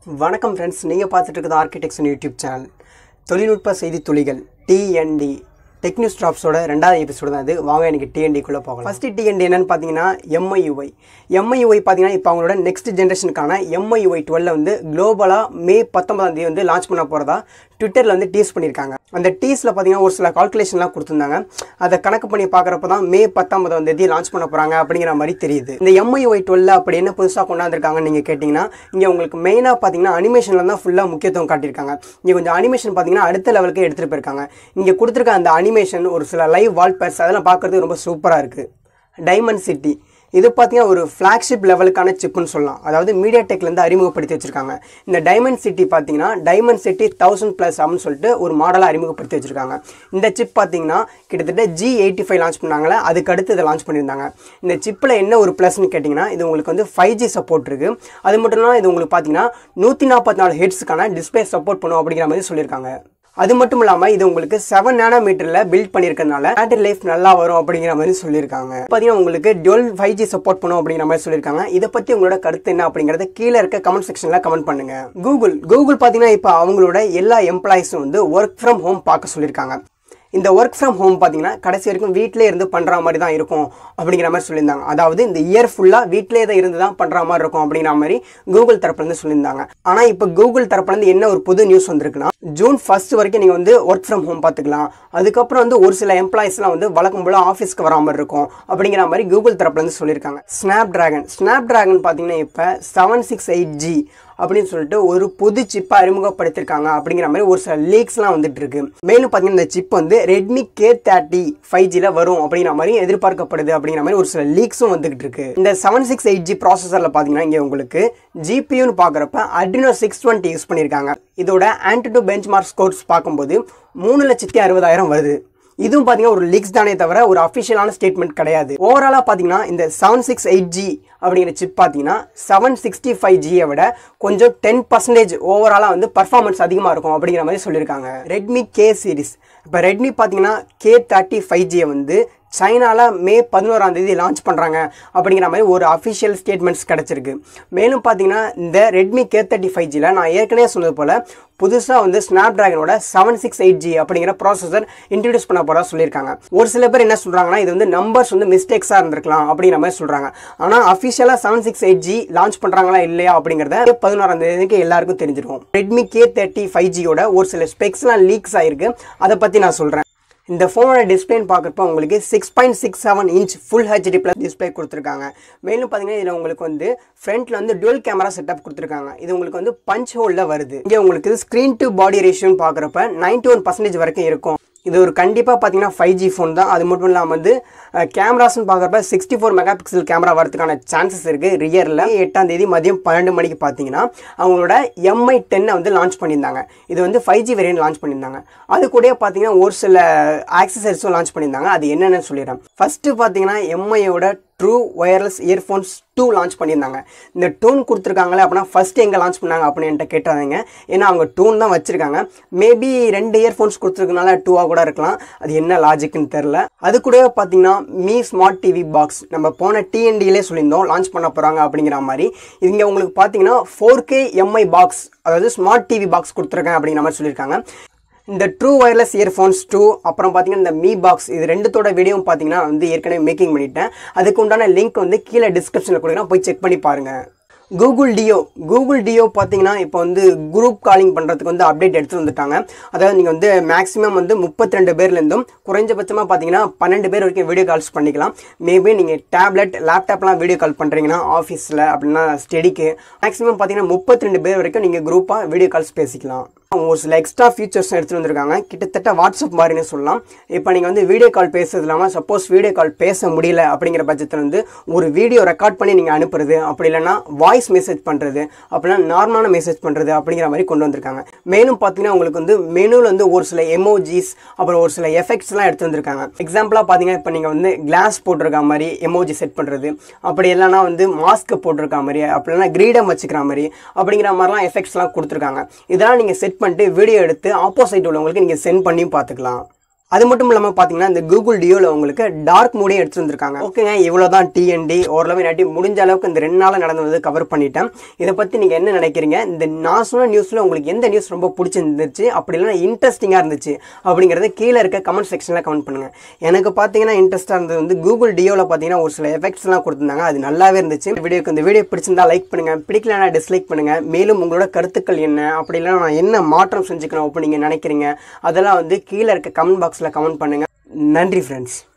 வணக்கம் ஃப்ரெண்ட்ஸ் நீங்கள் பார்த்துட்டு இருக்கிறது ஆர்கிடெக்ட்ஸ் யூடியூப் சேனல் தொழில்நுட்ப செய்தி துளிகள் டிஎன்டி டெக் நியூஸ் ட்ராப்ஸோட ரெண்டாவது எபிசோடு தான் இது வாங்க எனக்கு டிஎன்டிக்குள்ளே போகலாம் ஃபஸ்ட்டு டிஎன்டி என்னன்னு பார்த்தீங்கன்னா எம்ஐயுஐ எம்ஐயுஐ பார்த்தீங்கன்னா இப்போ அவங்களோட நெக்ஸ்ட் ஜென்ரேஷனுக்கான எம்ஐயுஐ டுவெல்ல வந்து குளோபலாக மே பத்தொன்பதாம் தேதி வந்து லான்ச் பண்ண போகிறதா ட்விட்டரில் வந்து டீஸ் பண்ணியிருக்காங்க அந்த டீஸில் பார்த்தீங்கன்னா ஒரு சில கால்குலேஷன்லாம் கொடுத்துருந்தாங்க அதை கணக்கு பண்ணி பார்க்குறப்ப தான் மே பத்தொன்பதாம் தேதி லான்ச் பண்ண போகிறாங்க அப்படிங்கிற மாதிரி தெரியுது இந்த எம்ஐஒய் டுவெல்ல அப்படி என்ன புதுசாக கொண்டாந்துருக்காங்கன்னு நீங்கள் கேட்டிங்கன்னா இங்கே உங்களுக்கு மெயினாக பார்த்தீங்கன்னா அனிமேஷனில் தான் ஃபுல்லாக முக்கியத்துவம் காட்டியிருக்காங்க இங்கே கொஞ்சம் அனிமேஷன் பார்த்தீங்கன்னா அடுத்த லெவலுக்கு எடுத்துகிட்டு போயிருக்காங்க இங்கே கொடுத்துருக்க அந்த அனிமேஷன் ஒரு சில லைவ் வால்பேர்ஸ் அதெல்லாம் பார்க்குறதுக்கு ரொம்ப சூப்பராக இருக்குது டைமண்ட் சிட்டி இது பார்த்தீங்கன்னா ஒரு ஃப்ளாக்ஷிப் லெவலுக்கான சிப்புன்னு சொல்லலாம் அதாவது மீடியா டெக்லேருந்து அறிமுகப்படுத்தி வச்சிருக்காங்க இந்த டைமண்ட் சிட்டி பார்த்தீங்கன்னா டைமண்ட் சிட்டி தௌசண்ட் ப்ளஸ் அப்படின்னு சொல்லிட்டு ஒரு மாடலாக அறிமுகப்படுத்தி வச்சிருக்காங்க இந்த சிப் பார்த்தீங்கன்னா கிட்டத்தட்ட ஜி எயிட்டி ஃபைவ் லான்ச் பண்ணாங்களே அதுக்கு அடுத்து இதை லான்ச் பண்ணியிருந்தாங்க இந்த சிப்பில் என்ன ஒரு ப்ளஸ்னு கேட்டிங்கன்னா இது உங்களுக்கு வந்து ஃபைவ் ஜி சப்போர்ட் இருக்குது அது மட்டும் இல்லாமல் இது உங்களுக்கு பார்த்தீங்கன்னா நூற்றி நாற்பத்தி நாலு ஹெட்ஸுக்கான டிஸ்பிளே சப்போர்ட் பண்ணும் அப்படிங்கிற மாதிரி சொல்லியிருக்காங்க அது மட்டும் இல்லாமல் இது உங்களுக்கு செவன் நேனோ மீட்டரில் பில்ட் பண்ணியிருக்கனால பேட்டரி லைஃப் நல்லா வரும் அப்படிங்கிற மாதிரி சொல்லியிருக்காங்க பார்த்தீங்கன்னா உங்களுக்கு டுவெல் ஃபைவ் ஜி சப்போர்ட் பண்ணும் அப்படிங்கிற மாதிரி சொல்லியிருக்காங்க இதை பற்றி உங்களோட கருத்து என்ன அப்படிங்கிறத கீழே இருக்க கமெண்ட் செக்ஷனில் கமெண்ட் பண்ணுங்க கூகுள் கூகுள் பார்த்தீங்கன்னா இப்போ அவங்களோட எல்லா எம்ப்ளாயிஸும் வந்து ஒர்க் ஃப்ரம் ஹோம் பார்க்க சொல்லியிருக்காங்க இந்த ஒர்க் ஃப்ரம் ஹோம் பார்த்தீங்கன்னா கடைசி வரைக்கும் வீட்டிலே இருந்து பண்ணுற மாதிரி தான் இருக்கும் அப்படிங்கிற மாதிரி சொல்லியிருந்தாங்க அதாவது இந்த இயர் ஃபுல்லாக வீட்டிலே தான் இருந்து தான் பண்ணுற மாதிரி இருக்கும் அப்படிங்கிற மாதிரி கூகுள் தரப்புலேருந்து சொல்லியிருந்தாங்க ஆனால் இப்போ கூகுள் தரப்புலேருந்து என்ன ஒரு புது நியூஸ் வந்திருக்குன்னா ஜூன் ஃபர்ஸ்ட் வரைக்கும் நீங்கள் வந்து ஒர்க் ஃப்ரம் ஹோம் பார்த்துக்கலாம் அதுக்கப்புறம் வந்து ஒரு சில எம்ப்ளாயிஸ்லாம் வந்து வழக்கம் போல் ஆஃபீஸ்க்கு வரா மாதிரி இருக்கும் அப்படிங்கிற மாதிரி கூகுள் தரப்புலேருந்து சொல்லியிருக்காங்க ஸ்னாப் ட்ராகன் ஸ்னாப் ட்ராகன் பார்த்தீங்கன்னா இப்போ செவன் சிக்ஸ் எயிட் ஜி அப்படின்னு சொல்லிட்டு ஒரு புது சிப்பை அறிமுகப்படுத்திருக்காங்க அப்படிங்கிற மாதிரி ஒரு சில லீக்ஸ்லாம் வந்துட்டு இருக்கு மேலும் பார்த்தீங்கன்னா இந்த சிப் வந்து ரெட்மி கே தேர்ட்டி ஃபைவ் ஜியில் வரும் அப்படிங்கிற மாதிரி எதிர்பார்க்கப்படுது அப்படிங்கிற மாதிரி ஒரு சில லீக்ஸும் வந்துகிட்டு இருக்கு இந்த செவன் சிக்ஸ் எயிட் ஜி ப்ராசஸரில் பார்த்தீங்கன்னா இங்கே உங்களுக்கு ஜிபியூன்னு பார்க்குறப்ப அட்ரினோ சிக்ஸ் டுவெண்ட்டி யூஸ் பண்ணியிருக்காங்க இதோட ஆன்டிடோ பெஞ்ச் மார்க் ஸ்கோர்ஸ் பார்க்கும்போது மூணு லட்சத்தி அறுபதாயிரம் வருது இதுவும் பார்த்தீங்கன்னா ஒரு லீக்ஸ் தானே தவிர ஒரு அஃபிஷியலான ஸ்டேட்மெண்ட் கிடையாது ஓவராலாக பார்த்தீங்கன்னா இந்த செவன் சிக்ஸ் எயிட் ஜி அப்படிங்கிற சிப் பார்த்தீங்கன்னா செவன் சிக்ஸ்டி ஃபைவ் ஜியை விட கொஞ்சம் டென் பர்சன்டேஜ் ஓவராலாக வந்து பர்ஃபார்மன்ஸ் அதிகமாக இருக்கும் அப்படிங்கிற மாதிரி சொல்லியிருக்காங்க ரெட்மி கே சீரிஸ் இப்போ ரெட்மி பார்த்தீங்கன்னா கே தேர்ட்டி ஃபைவ் ஜியை வந்து சைனாவில் மே பதினோராம் தேதி லான்ச் பண்ணுறாங்க அப்படிங்கிற மாதிரி ஒரு அஃபிஷியல் ஸ்டேட்மெண்ட்ஸ் கிடச்சிருக்கு மேலும் பார்த்தீங்கன்னா இந்த ரெட்மி கே தேர்ட்டி ஃபைவ் ஜியில் நான் ஏற்கனவே சொன்னது போல் புதுசாக வந்து ஸ்னாப் ட்ராகனோட செவன் சிக்ஸ் எயிட் ஜி அப்படிங்கிற ப்ராசஸர் இன்ட்ரடியூஸ் பண்ண போகிறதா சொல்லியிருக்காங்க ஒரு சில பேர் என்ன சொல்கிறாங்கன்னா இது வந்து நம்பர்ஸ் வந்து மிஸ்டேக்ஸாக இருந்திருக்கலாம் அப்படிங்கிற மாதிரி சொல்கிறாங்க ஆனால் அஃபிஷியலாக seven six eight G launch பண்ணுறாங்களா இல்லையா அப்படிங்கிறத பதினோராம் தேதிக்கு எல்லாருக்கும் தெரிஞ்சிருக்கும் ரெட்மி கே தேர்ட்டி ஃபைவ் ஜியோட ஒரு சில ஸ்பெக்ஸ்லாம் லீக்ஸ் ஆயிருக்கு அதை பற்றி நான் சொல்கிறேன் இந்த ஃபோனோட டிஸ்பிளேன்னு பார்க்குறப்ப உங்களுக்கு six point six seven inch full HD plus display கொடுத்துருக்காங்க மேலும் பார்த்தீங்கன்னா இதில் உங்களுக்கு வந்து ஃப்ரண்ட்டில் வந்து டுவெல் கேமரா செட்டப் கொடுத்துருக்காங்க இது உங்களுக்கு வந்து பஞ்ச் ஹோலில் வருது இங்கே உங்களுக்கு ஸ்க்ரீன் டு பாடி ரேஷியோன்னு பார்க்குறப்ப நைன்டி ஒன் பர்சன்டேஜ் வரைக்கும் இருக்கும் இது ஒரு கண்டிப்பாக பார்த்தீங்கன்னா ஃபைவ் ஜி ஃபோன் தான் அது மட்டும் இல்லாமல் வந்து கேமராஸ்னு பார்க்குறப்ப sixty four mega pixel camera வரதுக்கான சான்சஸ் இருக்குது ரியரில் எட்டாம் தேதி மதியம் பன்னெண்டு மணிக்கு பார்த்தீங்கன்னா அவங்களோட எம்ஐ டென்னை வந்து லான்ச் பண்ணியிருந்தாங்க இது வந்து ஃபைவ் ஜி வேரியன்ட் லான்ச் பண்ணியிருந்தாங்க அது கூட பார்த்தீங்கன்னா ஒரு சில ஆக்சசரிஸும் லான்ச் பண்ணியிருந்தாங்க அது என்னென்னு சொல்லிடுறேன் ஃபஸ்ட்டு பார்த்தீங்கன்னா எம்ஐயோட true wireless earphones two launch பண்ணியிருந்தாங்க இந்த டூன் கொடுத்துருக்காங்களே அப்படின்னா ஃபஸ்ட்டு எங்கே லான்ச் பண்ணாங்க அப்படின்னு என்கிட்ட கேட்டாங்க ஏன்னா அவங்க டூன் தான் வச்சுருக்காங்க மேபி ரெண்டு இயர்ஃபோன்ஸ் கொடுத்துருக்கனால டூவாக கூட இருக்கலாம் அது என்ன லாஜிக்னு தெரில அது கூடவே பார்த்தீங்கன்னா மீ ஸ்மார்ட் டிவி பாக்ஸ் நம்ம போன டிஎன்டியிலே சொல்லியிருந்தோம் லான்ச் பண்ண போகிறாங்க அப்படிங்கிற மாதிரி இங்கே உங்களுக்கு பார்த்தீங்கன்னா ஃபோர் கே எம்ஐ பாக்ஸ் அதாவது ஸ்மார்ட் டிவி பாக்ஸ் கொடுத்துருக்கேன் அப்படிங்கிற மாதிரி சொல்லியிருக்காங்க இந்த ட்ரூ ஒயர்லெஸ் இயர்ஃபோன்ஸ் டூ அப்புறம் பார்த்தீங்கன்னா இந்த மீ பாக்ஸ் இது ரெண்டுத்தோட வீடியோவும் பார்த்தீங்கன்னா வந்து ஏற்கனவே மேக்கிங் பண்ணிட்டேன் அதுக்கு உண்டான லிங்க் வந்து கீழே டிஸ்கிரிப்ஷனில் கொடுக்குறேன் போய் செக் பண்ணி பாருங்கள் கூகுள் டியோ கூகுள் டியோ பார்த்தீங்கன்னா இப்போ வந்து குரூப் காலிங் பண்ணுறதுக்கு வந்து அப்டேட் எடுத்துகிட்டு வந்துட்டாங்க அதாவது நீங்கள் வந்து மேக்ஸிமம் வந்து முப்பத்தி ரெண்டு பேர்லேருந்தும் குறைஞ்சபட்சமாக பார்த்தீங்கன்னா பன்னெண்டு பேர் வரைக்கும் வீடியோ கால்ஸ் பண்ணிக்கலாம் மேபி நீங்கள் டேப்லெட் லேப்டாப்லாம் வீடியோ கால் பண்ணுறீங்கன்னா ஆஃபீஸில் அப்படின்னா ஸ்டடிக்கு மேக்ஸிமம் பார்த்தீங்கன்னா முப்பத்தி ரெண்டு பேர் வரைக்கும் நீங்கள் குரூப்பாக வீடியோ கால்ஸ் பேசிக்கலாம் ஒரு சில எக்ஸ்ட்ரா ஃபீச்சர்ஸ் எடுத்துகிட்டு வந்திருக்காங்க கிட்டத்தட்ட வாட்ஸ்அப் மாதிரின்னு சொல்லலாம் இப்போ நீங்கள் வந்து வீடியோ கால் பேசுறது இல்லாமல் சப்போஸ் வீடியோ கால் பேச முடியல அப்படிங்கிற பட்சத்தில் வந்து ஒரு வீடியோ ரெக்கார்ட் பண்ணி நீங்கள் அனுப்புறது அப்படி இல்லைன்னா வாய்ஸ் மெசேஜ் பண்ணுறது அப்படின்னா நார்மலான மெசேஜ் பண்ணுறது அப்படிங்கிற மாதிரி கொண்டு வந்திருக்காங்க மேலும் பார்த்தீங்கன்னா உங்களுக்கு வந்து மெனுவில் வந்து ஒரு சில எமோஜிஸ் அப்புறம் ஒரு சில எஃபெக்ட்ஸ்லாம் எடுத்து வந்திருக்காங்க எக்ஸாம்பிளாக பார்த்தீங்கன்னா இப்போ நீங்கள் வந்து கிளாஸ் போட்டிருக்க மாதிரி எமோஜி செட் பண்ணுறது அப்படி இல்லைன்னா வந்து மாஸ்க் போட்டிருக்க மாதிரி அப்படி இல்லைன்னா கிரீடம் வச்சுக்கிற மாதிரி அப்படிங்கிற மாதிரிலாம் எஃபெக்ட்ஸ்லாம் கொடுத்துருக்காங்க இதெல்லாம் நீங்கள் செட் பண்ணிட்டு வீடியோ எடுத்து ஆப்போசிட் உள்ளவங்களுக்கு நீங்கள் சென்ட் பண்ணியும் பார்த்துக்கலாம் அது மட்டும் இல்லாமல் பார்த்தீங்கன்னா இந்த கூகுள் டியோவில் உங்களுக்கு டார்க் மூடே எடுத்து வந்திருக்காங்க ஓகேங்க இவ்வளோ தான் டிஎன்டி ஓரளவு நாட்டி முடிஞ்ச அளவுக்கு இந்த ரெண்டு நாளாக நடந்தது கவர் பண்ணிட்டேன் இதை பற்றி நீங்கள் என்ன நினைக்கிறீங்க இந்த நான் சொன்ன நியூஸில் உங்களுக்கு எந்த நியூஸ் ரொம்ப பிடிச்சிருந்துச்சு அப்படி இல்லைனா இன்ட்ரெஸ்டிங்காக இருந்துச்சு அப்படிங்கிறத கீழே இருக்க கமெண்ட் செக்ஷனில் கமெண்ட் பண்ணுங்கள் எனக்கு பார்த்தீங்கன்னா இன்ட்ரெஸ்ட்டாக இருந்தது வந்து கூகுள் டியோவில் பார்த்தீங்கன்னா ஒரு சில எஃபெக்ட்ஸ்லாம் கொடுத்துருந்தாங்க அது நல்லாவே இருந்துச்சு இந்த வீடியோக்கு இந்த வீடியோ பிடிச்சிருந்தா லைக் பண்ணுங்கள் பிடிக்கலனா டிஸ்லைக் பண்ணுங்கள் மேலும் உங்களோட கருத்துக்கள் என்ன அப்படி இல்லைனா நான் என்ன மாற்றம் செஞ்சுக்கணும் அப்படி நீங்கள் நினைக்கிறீங்க அதெல்லாம் வந்து கீழே இருக்க கமெண்ட் பாக்ஸில் கமெண்ட் பண்ணுங்கள் நன்றி ஃப்ரெண்ட்ஸ்